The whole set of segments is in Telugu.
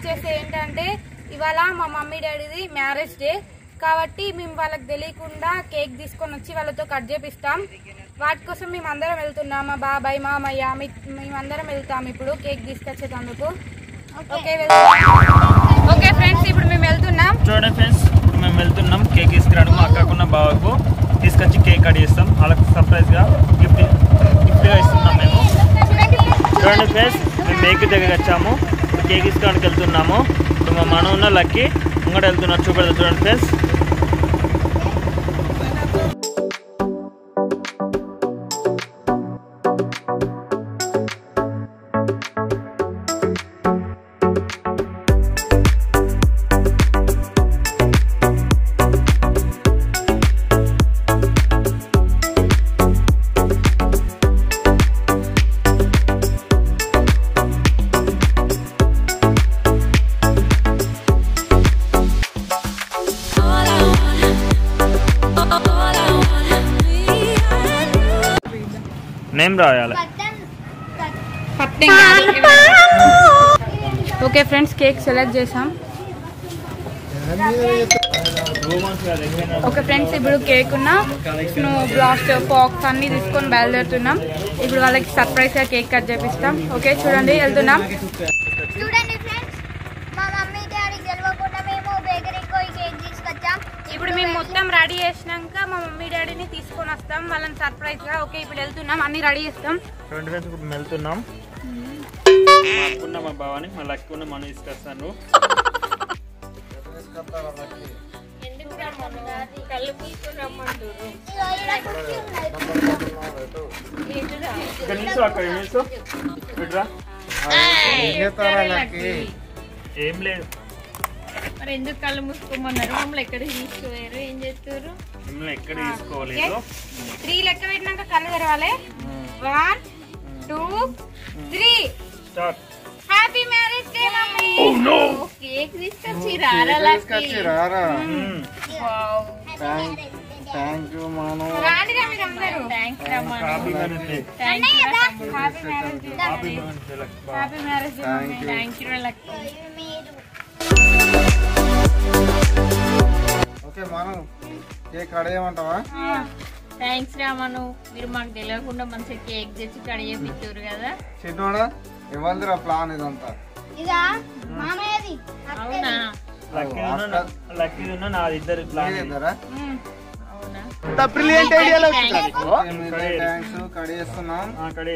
వచ్చేసి ఏంటంటే ఇవాళ మా మమ్మీ డాడీది మ్యారేజ్ డే కాబట్టి మేము వాళ్ళకి తెలియకుండా కేక్ తీసుకొని వచ్చి వాళ్ళతో కట్ చేపిస్తాం వాటి కోసం మేము అందరం వెళ్తున్నాం మా బాబాయ్ మామయ్య మీ- మేమందరం వెళ్తాం ఇప్పుడు కేక్ తీసుకొచ్చేటందుకు ఓకే వెళ్తాం ఓకే ఫ్రెండ్స్ ఇప్పుడు మేము వెళ్తున్నాం చూడండి ఫ్రెండ్స్ ఇప్పుడు మేము వెళ్తున్నాం కేక్ తీసుకురావడం మా అక్కకున్న బావకు తీసుకొచ్చి కేక్ కట్ చేస్తాం వాళ్ళకి సర్ప్రైజ్గా గిఫ్ట్ గిఫ్ట్గా ఇస్తున్నాం మేము చూడండి ఫ్రెండ్స్ మేము మేక్ దగ్గరికి వచ్చాము ఇప్పుడు కేక్ తీసుకోవడానికి వెళ్తున్నాము ఇప్పుడు మా మన ఉన్న లక్కి ముంగట వెళ్తున్నాం చూపెడతా చూడండి ఫ్రెండ్స్ నేమ్ రాయాలి ఓకే ఫ్రెండ్స్ కేక్ సెలెక్ట్ చేసాం ఓకే ఫ్రెండ్స్ ఇప్పుడు కేక్ ఉన్న స్నో బ్లాస్ట్ ఫాక్స్ అన్ని తీసుకొని బయలుదేరుతున్నాం ఇప్పుడు వాళ్ళకి సర్ప్రైజ్ గా కేక్ కట్ చేపిస్తాం ఓకే చూడండి వెళ్తున్నాం చూడండి ఫ్రెండ్స్ మా మమ్మీ డాడీ గెలవకుండా మేము బేకరీకి పోయి కేక్ తీసుకొచ్చాం ఇప్పుడు మేము మొత్తం రెడీ చేసినాక మా మమ్మీ డాడీని తీసుకొని వస్తాం వాళ్ళని సర్ప్రైజ్ గా ఓకే ఇప్పుడు వెళ్తున్నాం అన్ని రెడీ చేస్తాం చూడండి ఫ్రెండ్స్ ఇప్పుడు మేము వెళ్తున్నాం మాకున్న మా బావని మా లక్కి ఉన్న మనం తీసుకొస్తాను ఇగో ఇలా కుర్చీ ఉన్నాయి. ఇక్కడ నిల్చో అక్కడ నిల్చో ఇట్రా ఏం లేదు మరి ఎందుకు కళ్ళు మూసుకోమన్నారు మమ్మల్ని ఎక్కడ తీసుకుపోయారు ఏం చేస్తారు మిమ్మల్ని ఎక్కడ తీసుకోలేదు త్రీ లెక్క పెట్టినాక కళ్ళు తెరవాలి one two three start happy marriage day mummy cake తీసుకొచ్చి రారా లక్కీ. థ్యాంక్ యూ మాను రాండి రా మీరు అందరూ థ్యాంక్స్ రా Manu. Happy marriage day thanks రా తమ్ముడు. Happy marriage day happy marriage day Lucky బావ. Happy marriage day thank you thank you రా లక్కీ. ఇవి మీరు ఓకే మాను కేక్ కడేయమంటావా థ్యాంక్స్ రా మను మీరు మాకు తెలియకుండా మంచిగా కేక్ తెచ్చి కడిగిపిస్తారు కదా చిన్నోడా ఇవ్వందిరా ప్లాన్ ఇదంతా ఇదా మామయ్యది అవునా లక్కీ ఉన్న నా- లక్కీ ఉన్న నాది ఇద్దరు ప్లాన్ ఇద్దరా అవునా థ్యాంక్స్ కడియేస్తున్నాం అక్కడే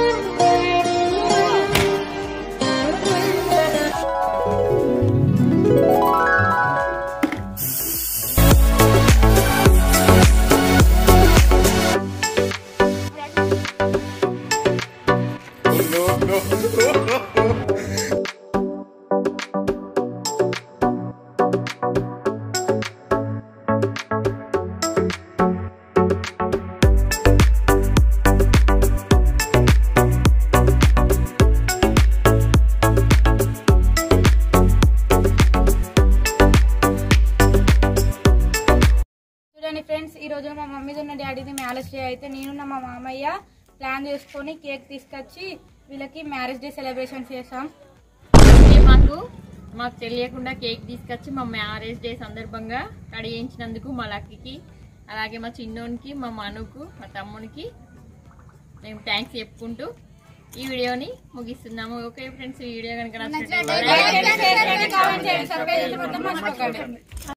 చూడండి ఫ్రెండ్స్ ఈ రోజు మా మమ్మీది ఉన్న డాడీది మ్యారేజ్ డే అయితే నేను మా మామయ్య ప్లాన్ చేసుకొని కేక్ తీసుకొచ్చి వీళ్ళకి మ్యారేజ్ డే సెలబ్రేషన్ చేసాం ఓకే, మాకు మాకు తెలియకుండా కేక్ తీసుకొచ్చి మా మ్యారేజ్ డే సందర్భంగా కడిగించినందుకు మా లక్కీకి అలాగే మా చిన్నోనికి మా మనుకు మా తమ్మునికి మేము థ్యాంక్స్ చెప్పుకుంటూ ఈ వీడియోని ముగిస్తున్నాము ఓకే ఫ్రెండ్స్ ఈ వీడియో కనుక నచ్చినట్లయితే లైక్ చేయండి, షేర్ చేయండి, కామెంట్ చేయండి, సబ్స్క్రైబ్ చేసి మొత్తం మర్చిపోకండి